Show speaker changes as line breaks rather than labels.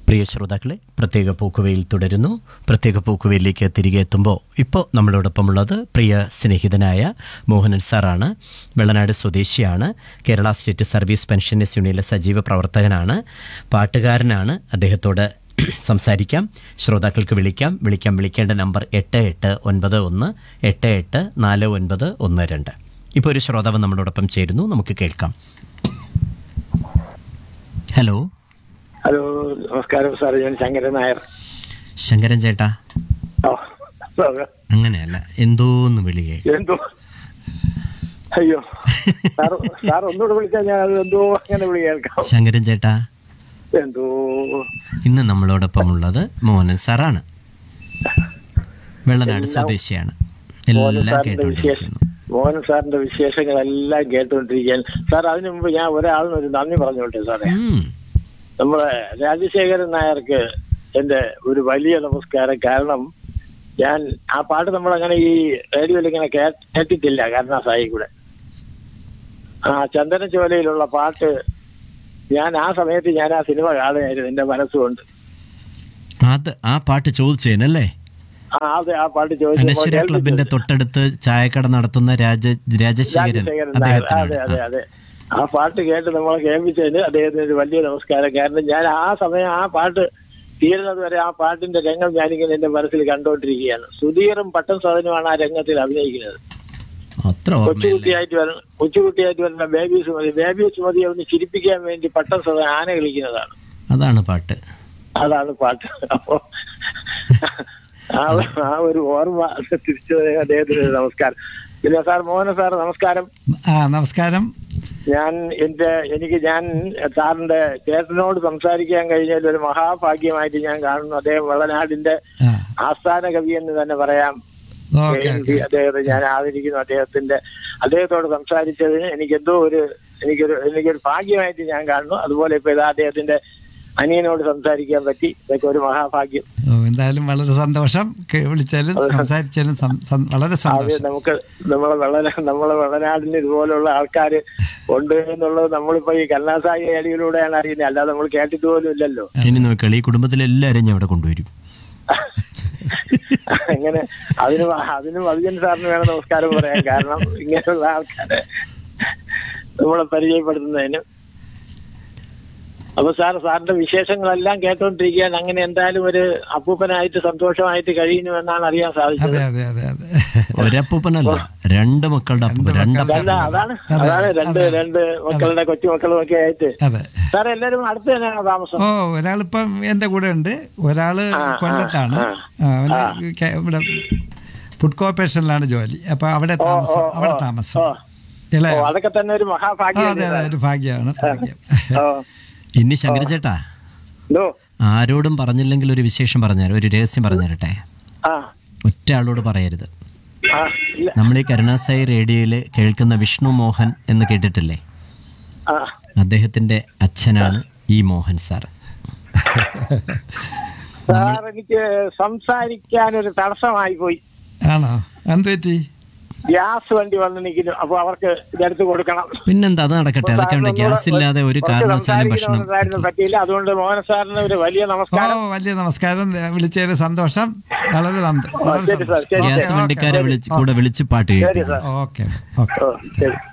പ്രിയ ശ്രോതാക്കളെ പ്രത്യേക പൂക്കുവയിൽ തുടരുന്നു പ്രത്യേക പൂക്കുവയിലേക്ക് തിരികെ എത്തുമ്പോൾ ഇപ്പോൾ നമ്മളോടൊപ്പമുള്ളത് പ്രിയ സ്നേഹിതനായ മോഹനൻ സാറാണ് വെള്ളനാട് സ്വദേശിയാണ് കേരള സ്റ്റേറ്റ് സർവീസ് പെൻഷനേഴ്സ് യൂണിയനിലെ സജീവ പ്രവർത്തകനാണ് പാട്ടുകാരനാണ് അദ്ദേഹത്തോട് സംസാരിക്കാം ശ്രോതാക്കൾക്ക് വിളിക്കാം വിളിക്കാം വിളിക്കേണ്ട നമ്പർ എട്ട് എട്ട് ഒൻപത് ഒന്ന് എട്ട് എട്ട് നാല് ഒൻപത് ഒന്ന് രണ്ട് ഇപ്പോൾ ഒരു ശ്രോതാവ് നമ്മളോടൊപ്പം ചേരുന്നു നമുക്ക് കേൾക്കാം ഹലോ
ഹലോ നമസ്കാരം സാർ ഞാൻ ശങ്കരൻ നായർ
ശങ്കരൻ ചേട്ടാ
ഓ, സാറ്,
അങ്ങനെയല്ല എന്തോന്ന് വിളിയേ
എന്തോ അയ്യോ സാർ സാർ ഒന്നുകൂടെ വിളിച്ചാൽ ഞാൻ അത് എന്തോ അങ്ങനെ വിളി കേൾക്കാം
ശങ്കരൻ ചേട്ടാ
എന്തോ
ഇന്ന് നമ്മളോടൊപ്പം ഉള്ളത് മോഹനൻ സാറാണ് വെള്ളനാട് സ്വദേശിയാണ്
മോഹൻ
എല്ലാം
സാറിന്റെ വിശേഷം
കേട്ടോണ്ടിരിക്കുന്നു
മോഹൻ സാറിന്റെ വിശേഷങ്ങളെല്ലാം കേട്ടുകൊണ്ടിരിക്കാൻ സാർ അതിനു മുമ്പ് ഞാൻ ഒരാളിന് ഒരു നന്ദി പറഞ്ഞോട്ടെ സാറേ
ഉം.
നമ്മളെ രാജശേഖരൻ നായർക്ക് എന്റെ ഒരു വലിയ നമസ്കാരം കാരണം ഞാൻ ആ പാട്ട് നമ്മളങ്ങനെ ഈ റേഡിയോയിൽ ഇങ്ങനെ കേ- കേട്ടിട്ടില്ല കരുണാസായി കൂടെ ആ ചന്ദന ചോലയിലുള്ള പാട്ട് ഞാൻ ആ സമയത്ത് ഞാൻ ആ സിനിമ കാണുകയായിരുന്നു എന്റെ മനസ്സുകൊണ്ട്
അത് ആ പാട്ട് ചോദിച്ചേനല്ലേ
ആ അതെ ആ പാട്ട് ചോദിച്ചപ്പോൾ
അനശ്വര ക്ലബിന്റെ തൊട്ടടുത്ത് ചായക്കട നടത്തുന്ന രാജ രാജശേഖരൻ
രാജശേഖരൻ നായർ അതെ
അദ്ദേഹത്തിനാണ്
അതെ അതെ ആ പാട്ട് കേട്ട് നമ്മളെ കേൾപ്പിച്ചതിന് അദ്ദേഹത്തിന് ഒരു വലിയ നമസ്കാരം കാരണം ഞാൻ ആ സമയം ആ പാട്ട് തീരുന്നത് വരെ ആ പാട്ടിന്റെ രംഗം ഞാനിങ്ങനെ എന്റെ മനസ്സിൽ കണ്ടുകൊണ്ടിരിക്കുകയാണ് സുധീറും പട്ടം സദനുമാണ് ആ രംഗത്തിൽ അഭിനയിക്കുന്നത്
അത്ര ഓർമ്മയില്ലേ
കൊച്ചുകുട്ടിയായിട്ട് വരുന്ന കൊച്ചുകുട്ടിയായിട്ട് വരുന്ന ബേബി സുമതി ബേബി സുമതി ഒന്ന് ചിരിപ്പിക്കാൻ വേണ്ടി പട്ടം സദൻ ആന കളിക്കുന്നതാണ്
അതാണ് പാട്ട്
അതാണ് പാട്ട് അപ്പോ ആ ഒരു- ആ ഒരു ഓർമ്മ തിരിച്ചു അദ്ദേഹത്തിന് ഒരു നമസ്കാരം പിന്നെ സാർ മോഹന സാർ നമസ്കാരം
ആ നമസ്കാരം
ഞാൻ എന്റെ എനിക്ക് ഞാൻ സാറിന്റെ ചേട്ടനോട് സംസാരിക്കാൻ കഴിഞ്ഞതിൽ ഒരു മഹാഭാഗ്യമായിട്ട് ഞാൻ കാണുന്നു അദ്ദേഹം വെള്ളനാടിന്റെ
ആ
ആസ്ഥാന കവി എന്ന് തന്നെ പറയാം
ഓക്കെ
ജയന്തി അദ്ദേഹത്തെ ഞാൻ ആദരിക്കുന്നു അദ്ദേഹത്തിന്റെ അദ്ദേഹത്തോട് സംസാരിച്ചതിന് എനിക്ക് എന്തോ ഒരു എനിക്കൊരു എനിക്കൊരു ഭാഗ്യമായിട്ട് ഞാൻ കാണുന്നു അതുപോലെ ഇപ്പൊ ഇതാ അദ്ദേഹത്തിന്റെ അനിയനോട് സംസാരിക്കാൻ പറ്റി ഇതൊക്കെ ഒരു മഹാഭാഗ്യം
ഓ എന്തായാലും വളരെ സന്തോഷം കേ- വിളിച്ചാലും സംസാരിച്ചാലും സം- സം- വളരെ
അത്
സന്തോഷം
നമുക്ക് നമ്മളെ വെള്ളന നമ്മളെ വെള്ളനാടിന് ഇതുപോലുള്ള ആൾക്കാർ ഉണ്ട് എന്നുള്ളത് നമ്മളിപ്പോ ഈ കരുണാസായി ഏടിയിലൂടെയാണ് അറിയുന്നത് അല്ലാതെ നമ്മൾ കേട്ടിട്ട് പോലും ഇല്ലല്ലോ
ഇനി നോക്കളി ഈ കുടുംബത്തിലെ എല്ലാവരും ഞാൻ അവിടെ കൊണ്ടുവരും
അങ്ങനെ അതിന് അതിന് മതിജൻ സാറിന് വേണം നമസ്കാരം പറയാൻ കാരണം ഇങ്ങനെയുള്ള ആൾക്കാരെ നമ്മളെ പരിചയപ്പെടുത്തുന്നതിന് അപ്പൊ സാർ സാറിന്റെ വിശേഷങ്ങളെല്ലാം കേട്ടോണ്ടിരിക്കാൻ അങ്ങനെ എന്തായാലും ഒരു അപ്പൂപ്പനായിട്ട് സന്തോഷമായിട്ട് കഴിയുന്നു എന്നാണ് അറിയാൻ സാധിച്ചത്
അതെ അതെ അതെ അതെ
ഒരപ്പൂപ്പനല്ല രണ്ട് മക്കളുടെ അപ്പൂപ്പൻ രണ്ട്
അല്ല അതാണ് അതാണ് രണ്ട് രണ്ട് മക്കളുടെ കൊച്ചുമക്കളും ഒക്കെ ആയിട്ട്
അതെ
സാർ എല്ലാരും അടുത്ത് തന്നെയാണോ താമസം
ഓ ഒരാളിപ്പം എന്റെ കൂടെ ഉണ്ട് ഒരാള് കൊല്ലത്താണ് ആ, അവന് കേ- ഇവിടെ ഫുഡ് കോർപ്പറേഷനിലാണ് ജോലി അപ്പൊ അവിടെ താമസം അവിടെ താമസം
ഓ.
ഇളയ
ഓ, അതൊക്കെ തന്നെ ഒരു
ആ,
മഹാഭാഗ്യം
അതെ അതെ ഒരു ഭാഗ്യമാണ് ഭാഗ്യം
ഓ
ഇനി ശങ്കരൻ ചേട്ടാ
എന്തോ
ആരോടും പറഞ്ഞില്ലെങ്കിൽ ഒരു വിശേഷം പറഞ്ഞുതരാം ഒരു രഹസ്യം പറഞ്ഞു തരട്ടെ
ആ
ഒറ്റ ആളോട് പറയരുത്
ആ ഇല്ല
നമ്മൾ ഈ കരുണാസായി റേഡിയോയിൽ കേൾക്കുന്ന വിഷ്ണു മോഹൻ എന്ന് കേട്ടിട്ടില്ലേ
ആ
അദ്ദേഹത്തിന്റെ അച്ഛനാണ് ഈ മോഹൻ സാർ
സാർ എനിക്ക് സംസാരിക്കാൻ ഒരു തടസ്സമായി പോയി
ആണോ എന്ത് പറ്റി
ഗ്യാസ് വണ്ടി വന്ന് നിൽക്കുന്നു അപ്പൊ അവർക്ക് ഇതെടുത്ത് കൊടുക്കണം
പിന്നെന്താ അത് നടക്കട്ടെ അതൊക്കെ ഉണ്ട് ഗ്യാസ് ഇല്ലാതെ ഒരു
കുറച്ച്
കാരണവശാലും ഭക്ഷണം
സംസാരിക്കണമെന്നുണ്ടായിരുന്നു പറ്റിയില്ല അതുകൊണ്ട് മോഹൻ സാറിന് ഒരു വലിയ
ഓ
നമസ്കാരം
വലിയ നമസ്കാരം വിളിച്ചതിൽ സന്തോഷം വളരെ നന്ദി വളരെ
ശരി സാർ
സന്തോഷം
ശരി
ഗ്യാസ്
ശരി.
വണ്ടിക്കാരെ വിളിച്ച് കൂടെ വിളിച്ച് പാട്ട്
ശരി
കേൾപ്പിക്കും
സാർ
ഓക്കെ ഓക്കെ
ഓ ശരി